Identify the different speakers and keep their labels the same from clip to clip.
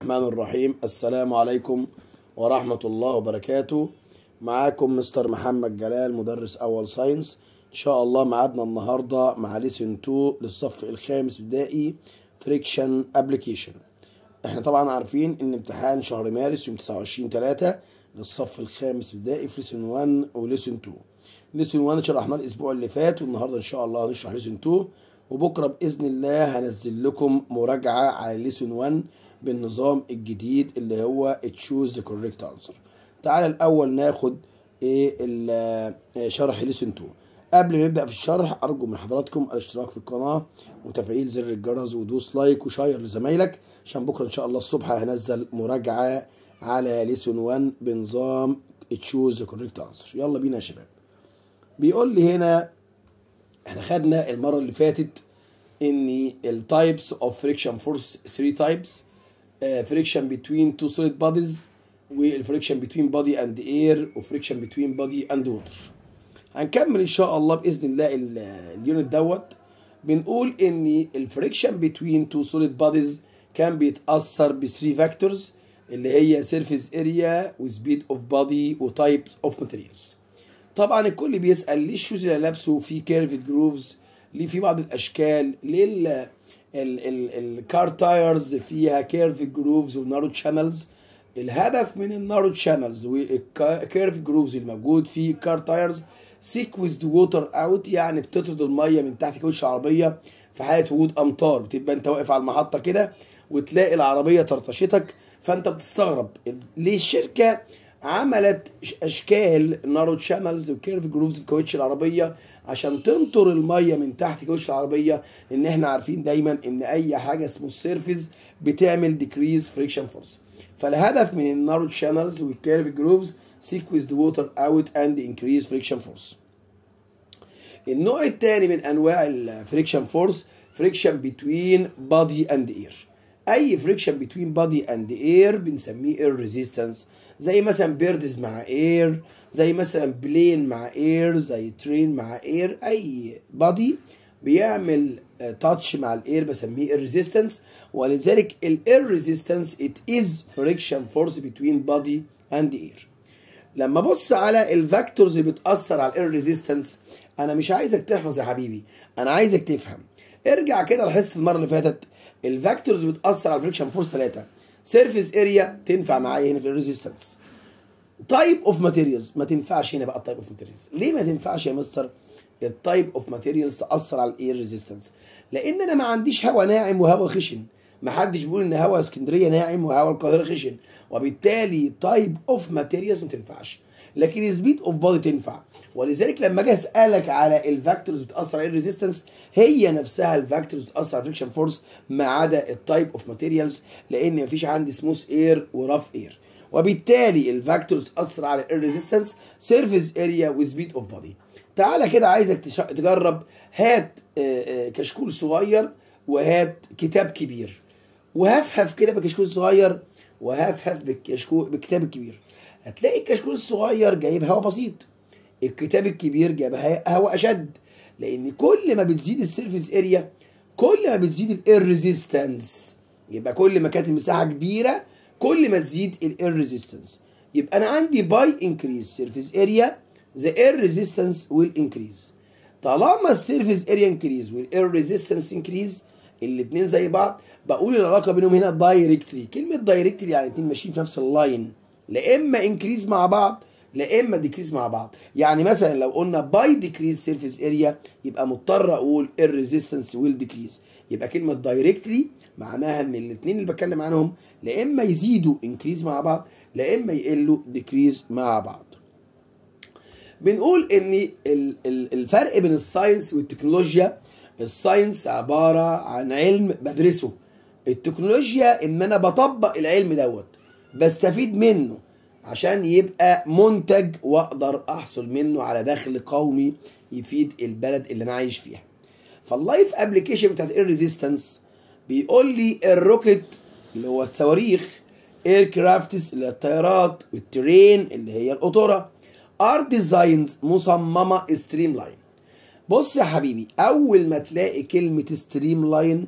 Speaker 1: الرحمن الرحيم السلام عليكم ورحمة الله وبركاته معاكم مستر محمد جلال مدرس أول ساينس إن شاء الله معادنا النهاردة مع ليسن 2 للصف الخامس ابتدائي فريكشن ابلكيشن احنا طبعا عارفين ان امتحان شهر مارس يوم 29 3 للصف الخامس ابتدائي في ليسن 1 وليسن 2 ليسن 1 شرحناه الاسبوع اللي فات والنهارده ان شاء الله هنشرح ليسن 2 وبكره باذن الله هنزل لكم مراجعه على ليسن 1 بالنظام الجديد اللي هو تشوز ذا كوريكت انسر تعالى الاول ناخد ايه شرح ليسن 2 قبل ما نبدا في الشرح ارجو من حضراتكم الاشتراك في القناه وتفعيل زر الجرس ودوس لايك وشير لزمايلك عشان بكره ان شاء الله الصبح هنزل مراجعه على ليسون 1 بنظام تشوز ذا كوريكت انسر يلا بينا يا شباب بيقول لي هنا احنا خدنا المره اللي فاتت ان التايبس اوف فريكشن فورس 3 تايبس فريكشن بتوين تو سوليد بوديز والفريكشن بتوين بودي اند اير وفريكشن بتوين بودي اند ووتر هنكمل ان شاء الله باذن الله اليونت دوت بنقول ان الفريكشن بتوين تو سوليد بوديز كان بيتاثر ب 3 فاكتورز اللي هي سيرفيس اريا وسبيد اوف بودي وتايبس اوف ماتيريالز طبعا الكل بيسال ليه الشوز اللي لابسه فيه كيرفد جروفز ليه في بعض الاشكال ليه الكار تايرز فيها كيرفد جروفز ونارو شانلز الهدف من النارو شانلز والكيرف جروفز الموجود في الكار تايرز سيكويزد ووتر اوت يعني بتطرد الميه من تحت كاوتش العربيه في حاله وجود امطار بتبقى انت واقف على المحطه كده وتلاقي العربيه طرطشتك فانت بتستغرب ليه الشركه عملت اشكال نارو شانلز وكيرف جروفز في كاوتش العربيه عشان تنطر الميه من تحت كاوتش العربيه لان احنا عارفين دايما ان اي حاجه اسمه السيرفيس بتعمل ديكريز فريكشن فورس فالهدف من النارو شانلز والكيرف جروفز سيكويز ووتر اوت اند انكريز فريكشن فورس النوع الثاني من انواع الفريكشن فورس فريكشن بتوين بادي اند اير اي فريكشن بتوين بادي اند اير بنسميه اير ريزيستنس زي مثلا بيردز مع اير زي مثلا بلين مع اير زي ترين مع اير اي بادي بيعمل تاتش مع الاير بسميه اير ريزيستنس ولذلك الاير ريزيستنس ات از فريكشن فورس بتوين بادي اند اير لما ابص على الفاكتورز اللي بتاثر على الاير ريزيستنس انا مش عايزك تحفظ يا حبيبي انا عايزك تفهم ارجع كده لحصه المره اللي فاتت الفاكتورز بتاثر على الفريكشن فورس ثلاثه سيرفيس اريا تنفع معايا هنا في الريزيستنس تايب اوف ماتيريالز ما تنفعش هنا بقى التايب اوف ماتيريالز ليه ما تنفعش يا مستر التايب اوف ماتيريالز تاثر على الاير ريزيستنس لان انا ما عنديش هواء ناعم وهواء خشن ما حدش بيقول ان هواء اسكندريه ناعم وهواء القاهره خشن وبالتالي تايب اوف ماتيريالز ما تنفعش لكن سبيد اوف بودي تنفع ولذلك لما اجي اسالك على الفاكتورز بتاثر على الريزيستنس هي نفسها الفاكتورز بتاثر على الفريكشن فورس ما عدا التايب اوف ماتيريالز لان مفيش عندي سموث اير ورف اير وبالتالي الفاكتورز بتاثر على الريزيستنس سيرفيس اريا وسبيد اوف بودي تعالى كده عايزك تجرب هات كشكول صغير وهات كتاب كبير وهفهف كده بكشكول صغير وهفهف بالكشكول بالكتاب الكبير هتلاقي الكشكول الصغير جايب هواء بسيط الكتاب الكبير جايب هواء اشد لان كل ما بتزيد السيرفيس اريا كل ما بتزيد الاير ريزيستنس يبقى كل ما كانت المساحه كبيره كل ما تزيد الاير ريزيستنس يبقى انا عندي باي انكريز سيرفيس اريا ذا اير ريزيستنس ويل انكريز طالما السيرفيس اريا انكريز والاير ريزيستنس انكريز الاثنين زي بعض بقول العلاقه بينهم هنا دايركتلي كلمه دايركتلي يعني الاثنين ماشيين في نفس اللاين لا اما انكريز مع بعض لا اما ديكريز مع بعض يعني مثلا لو قلنا باي ديكريز سيرفيس اريا يبقى مضطر اقول الريزيستنس ويل ديكريز يبقى كلمه دايركتلي معناها ان الاثنين اللي بتكلم عنهم لا اما يزيدوا انكريز مع بعض لا اما يقلوا ديكريز مع بعض بنقول ان الفرق بين الساينس والتكنولوجيا الساينس عباره عن علم بدرسه التكنولوجيا ان انا بطبق العلم دوت بستفيد منه عشان يبقى منتج واقدر احصل منه على دخل قومي يفيد البلد اللي انا عايش فيها فاللايف ابلكيشن بتاعت اير ريزيستنس بيقول لي الروكت اللي هو الصواريخ اير كرافتس اللي هي الطيارات والترين اللي هي القطوره ار ديزاينز مصممه ستريم لاين بص يا حبيبي اول ما تلاقي كلمه ستريم لاين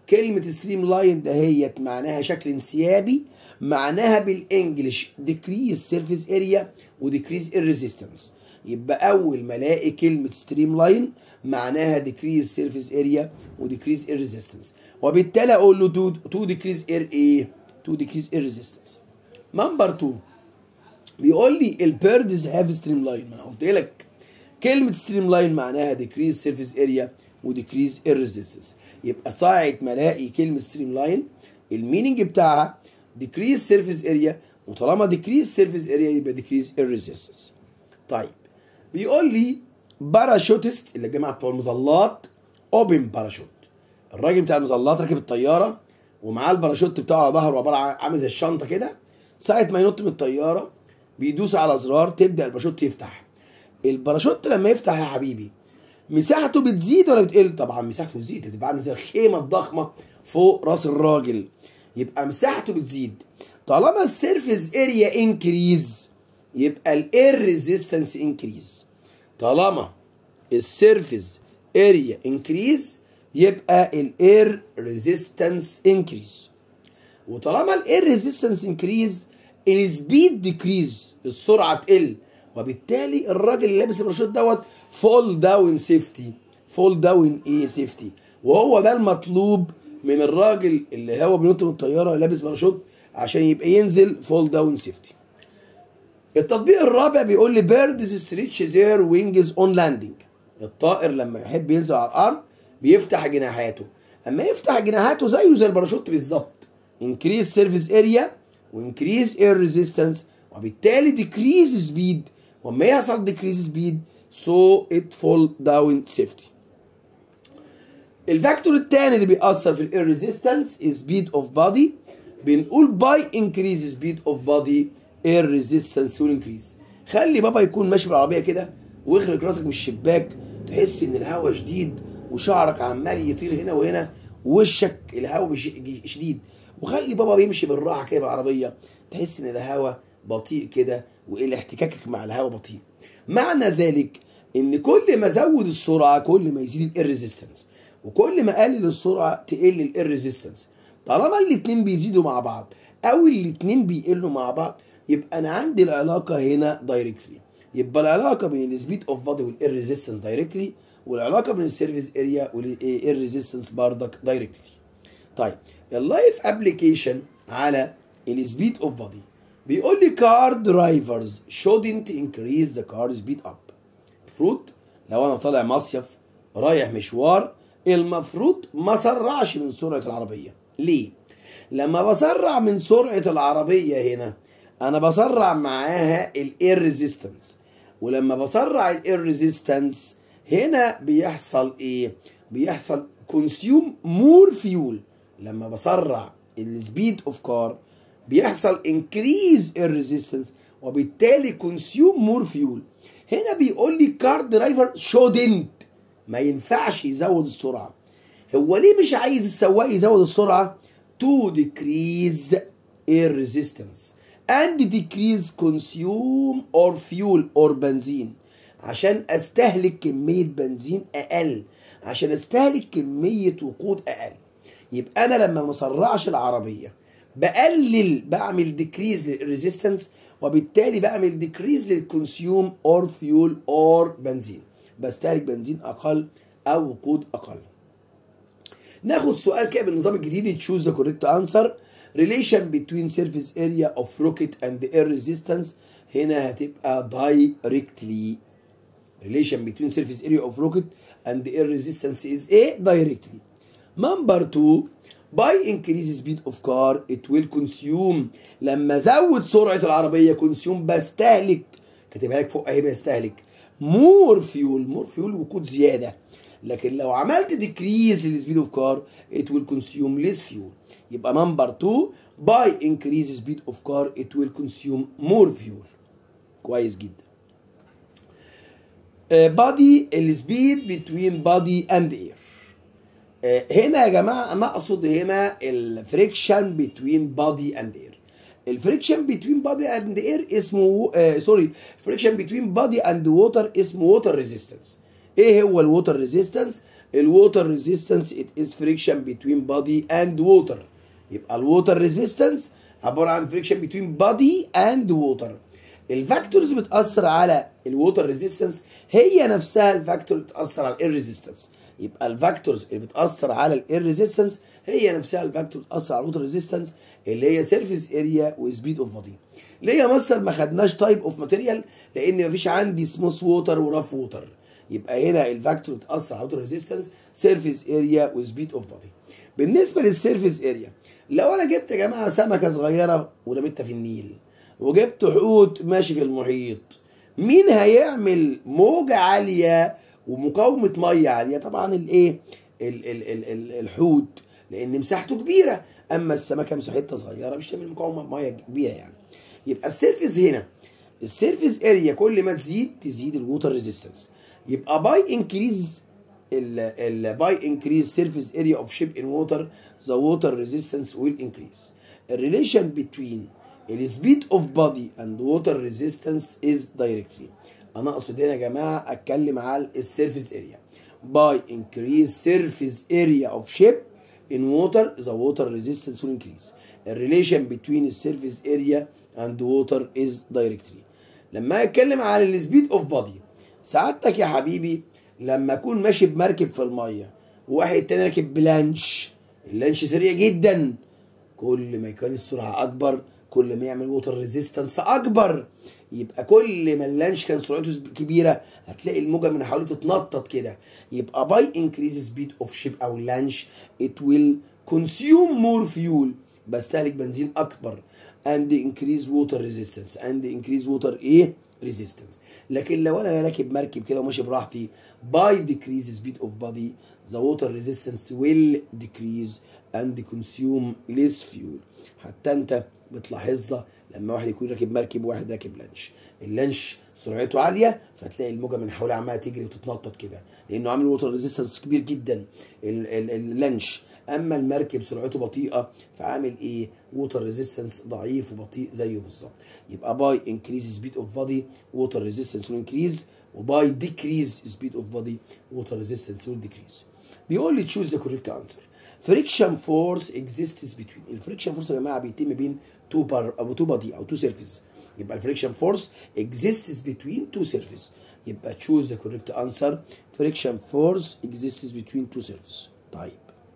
Speaker 1: كلمة ستريم لاين دهيت معناها شكل انسيابي معناها بالانجلش ديكريز سيرفيس اريا وديكريز الريزيستنس يبقى اول ما الاقي كلمة ستريم لاين معناها ديكريز سيرفيس اريا وديكريز الريزيستنس وبالتالي اقول له تو ديكريز اير ايه تو ديكريز الريزيستنس نمبر 2 بيقول لي البيردز هاف ستريم لاين ما انا قلت لك كلمة ستريم لاين معناها ديكريز سيرفيس اريا وديكريز الريزيستنس يبقى ساعة ما الاقي كلمة ستريم لاين الميننج بتاعها ديكريز سيرفيس اريا وطالما ديكريز سيرفيس اريا يبقى ديكريز الريزيستنس طيب بيقول لي باراشوتست اللي الجماعه بتوع المظلات اوبن باراشوت الراجل بتاع المظلات راكب الطياره ومعاه الباراشوت بتاعه على ظهره عباره عن عامل زي الشنطه كده ساعه ما ينط من الطياره بيدوس على زرار تبدا الباراشوت يفتح الباراشوت لما يفتح يا حبيبي مساحته بتزيد ولا بتقل طبعا مساحته بتزيد هتبقى عامله زي الخيمه الضخمه فوق راس الراجل يبقى مساحته بتزيد طالما السيرفيس اريا انكريز يبقى الاير ريزيستنس انكريز طالما السيرفيس اريا انكريز يبقى الاير ريزيستنس انكريز وطالما الاير ريزيستنس انكريز السبيد ديكريز السرعه تقل وبالتالي الراجل اللي لابس الباراشوت دوت فول داون سيفتي فول داون ايه سيفتي وهو ده المطلوب من الراجل اللي هو بينط من الطياره لابس باراشوت عشان يبقى ينزل فول داون سيفتي التطبيق الرابع بيقول لي بيردز ستريتش زير وينجز اون لاندنج الطائر لما يحب ينزل على الارض بيفتح جناحاته اما يفتح جناحاته زيه زي الباراشوت بالظبط انكريز سيرفيس اريا وانكريز اير ريزيستنس وبالتالي ديكريز سبيد وما يحصل ديكريز سبيد سو ات فول داون سيفتي الفاكتور الثاني اللي بيأثر في الاير ريزيستنس سبيد اوف بادي بنقول باي انكريز سبيد اوف بادي اير ريزيستنس ويل انكريز خلي بابا يكون ماشي بالعربيه كده واخرج راسك من الشباك تحس ان الهواء شديد وشعرك عمال يطير هنا وهنا ووشك الهواء شديد وخلي بابا بيمشي بالراحه كده بالعربيه تحس ان الهواء بطيء كده والاحتكاكك مع الهواء بطيء معنى ذلك ان كل ما زود السرعه كل ما يزيد الاير ريزيستنس وكل ما قلل السرعه تقل الاير ريزيستنس طالما الاثنين بيزيدوا مع بعض او الاثنين بيقلوا مع بعض يبقى انا عندي العلاقه هنا دايركتلي يبقى العلاقه بين السبيد اوف بادي والاير ريزيستنس دايركتلي والعلاقه بين السيرفيس اريا والاير ريزيستنس بردك دايركتلي طيب اللايف ابلكيشن على السبيد اوف بادي بيقول لي كار درايفرز shouldn't increase the car speed up المفروض لو انا طالع مصيف رايح مشوار المفروض ما سرعش من سرعه العربيه ليه لما بسرع من سرعه العربيه هنا انا بسرع معاها الاير ريزيستنس ولما بسرع الاير ريزيستنس هنا بيحصل ايه بيحصل كونسيوم مور فيول لما بسرع السبيد اوف كار بيحصل انكريز الريزيستنس وبالتالي كونسيوم مور فيول هنا بيقول لي كار درايفر شودنت ما ينفعش يزود السرعه هو ليه مش عايز السواق يزود السرعه to decrease air resistance and decrease consume or fuel or بنزين عشان استهلك كمية بنزين اقل عشان استهلك كمية وقود اقل يبقى انا لما ما اسرعش العربية بقلل بعمل ديكريز للريزيستنس وبالتالي بعمل ديكريز للكونسيوم اور فيول اور بنزين بستهلك بنزين اقل او وقود اقل ناخد سؤال كده بالنظام الجديد تشوز ذا كوريكت انسر relation between surface area of rocket and air resistance هنا هتبقى directly relation between surface area of rocket and air resistance is a directly number two by increase speed of car it will consume لما ازود سرعه العربيه consume بستهلك كاتبها لك فوق اهي بستهلك more fuel more fuel وقود زياده لكن لو عملت decrease للسبيد اوف كار it will consume less fuel يبقى نمبر 2 by increase speed of car it will consume more fuel كويس جدا body السبيد between body and air هنا يا جماعه انا اقصد هنا الفريكشن بين بادي اند اير الفريكشن بين بادي اند اير اسمه سوري فريكشن بين بادي اند ووتر اسمه ووتر ريزيستنس ايه هو الووتر ريزيستنس الووتر ريزيستنس it is friction between body and water يبقى الووتر ريزيستنس عباره عن friction between body and water الفاكتورز بتاثر على الووتر ريزيستنس هي نفسها الفاكتور اللي بتاثر على الاير ريزيستنس يبقى الفاكتورز اللي بتاثر على الاير ريزيستنس هي نفسها الفاكتور اللي بتاثر على الووتر ريزيستنس اللي هي سيرفيس اريا وسبيد اوف بودي ليه يا ماستر ما خدناش تايب اوف ماتيريال لان مفيش عندي سموث ووتر وراف ووتر يبقى هنا الفاكتور اللي بتاثر على الووتر ريزيستنس سيرفيس اريا وسبيد اوف بودي بالنسبه للسيرفيس اريا لو انا جبت يا جماعه سمكه صغيره ورميتها في النيل وجبت حوت ماشي في المحيط مين هيعمل موجة عالية ومقاومة مية عالية طبعا الايه ال- ال- ال- ال- الحوت لان مساحته كبيرة اما السمكة مساحتها صغيرة مش تعمل مقاومة مية كبيرة يعني يبقى السيرفيس هنا السيرفيس اريا كل ما تزيد تزيد الووتر ريزيستنس يبقى باي انكريز ال باي انكريز سيرفيس اريا اوف شيب ان ووتر ذا ووتر ريزيستنس ويل انكريز الريليشن بتوين السبيد اوف بودي اند ووتر ريزيستنس از دايركتلي انا اقصد هنا يا جماعه اتكلم على السيرفيس اريا باي انكريز سيرفيس اريا اوف شيب in water the water resistance will increase الريليشن between السيرفيس اريا and water is directly لما اتكلم على السبيد اوف بودي سعادتك يا حبيبي لما اكون ماشي بمركب في الميه وواحد تاني راكب بلانش اللانش سريع جدا كل ما كان السرعه اكبر كل ما يعمل ووتر ريزيستنس اكبر يبقى كل ما اللانش كان سرعته كبيره هتلاقي الموجه من حواليه تتنطط كده يبقى باي انكريز سبيد اوف شيب او لانش ات ويل كونسيوم مور فيول بستهلك بنزين اكبر and increase water resistance and increase water ايه resistance لكن لو انا راكب مركب كده وماشي براحتي by decrease speed of body the water resistance will decrease and consume less fuel حتى انت بتلاحظها لما واحد يكون راكب مركب وواحد راكب لانش اللانش سرعته عاليه فتلاقي الموجه من حواليه عماله تجري وتتنطط كده لانه عامل ووتر ريزيستنس كبير جدا ال- ال- اللانش اما المركب سرعته بطيئه فعامل ايه ووتر ريزيستنس ضعيف وبطيء زيه بالظبط يبقى باي انكريز سبيد اوف بودي ووتر ريزيستنس ويل انكريز وباي ديكريز سبيد اوف بودي ووتر ريزيستنس ويل ديكريز بيقول لي تشوز ذا كوريكت انسر فريكشن فورس exists between الفريكشن فورس يا جماعه بيتم بين تو بار او تو بادي او تو سيرفيس يبقى الفريكشن فورس exists between two surface يبقى choose the correct answer friction force exists between two surface طيب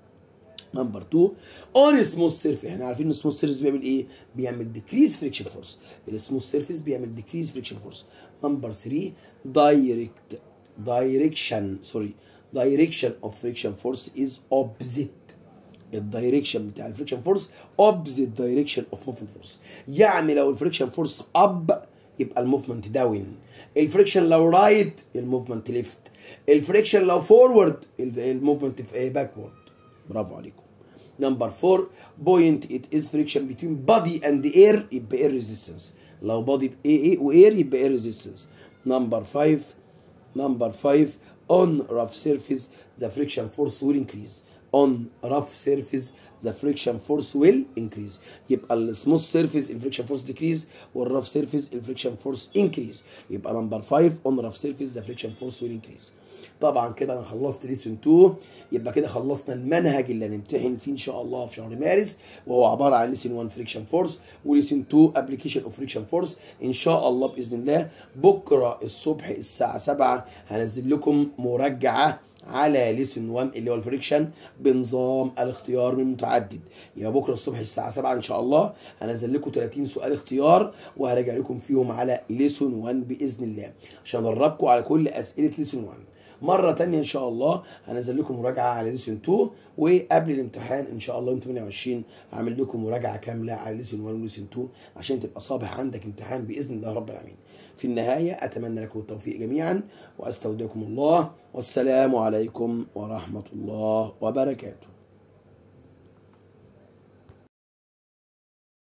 Speaker 1: نمبر 2 اون سموث سيرفيس احنا عارفين ان السموث سيرفيس بيعمل ايه؟ بيعمل ديكريز فريكشن فورس السموث سيرفيس بيعمل ديكريز فريكشن فورس نمبر 3 دايركت دايركشن سوري دايركشن اوف فريكشن فورس از اوبزيت الدايركشن بتاع الفريكشن فورس اوبزيت دايركشن اوف موفمنت فورس يعني لو الفريكشن فورس اب يبقى الموفمنت داون الفريكشن لو رايت الموفمنت ليفت الفريكشن لو فورورد الموفمنت باكورد برافو عليكم نمبر 4 بوينت ات از فريكشن بين بادي اند اير يبقى اير ريزيستنس لو بادي ايه واير يبقى اير ريزيستنس نمبر 5 نمبر 5 on rough surface the friction force will increase on rough surface the friction force will increase يبقى السموث سيرفيس الفريكشن فورس decrease والرف سيرفيس الفريكشن فورس increase يبقى نمبر 5 on rough surface the friction force will increase طبعا كده انا خلصت ليسون 2 يبقى كده خلصنا المنهج اللي هنمتحن فيه ان شاء الله في شهر مارس وهو عباره عن ليسون 1 فريكشن فورس وليسون 2 ابلكيشن اوف فريكشن فورس ان شاء الله باذن الله بكره الصبح الساعه 7 هنزل لكم مراجعه على ليسون 1 اللي هو الفريكشن بنظام الاختيار من متعدد يبقى بكره الصبح الساعه 7 ان شاء الله هنزل لكم 30 سؤال اختيار وهراجع لكم فيهم على ليسون 1 باذن الله عشان ادربكم على كل اسئله ليسون 1 مرة تانية إن شاء الله هنزل لكم مراجعة على ليسون 2 وقبل الامتحان إن شاء الله يوم 28 هعمل لكم مراجعة كاملة على ليسون 1 وليسون 2 عشان تبقى صابح عندك امتحان بإذن الله رب العالمين. في النهاية أتمنى لكم التوفيق جميعا وأستودعكم الله والسلام عليكم ورحمة الله وبركاته.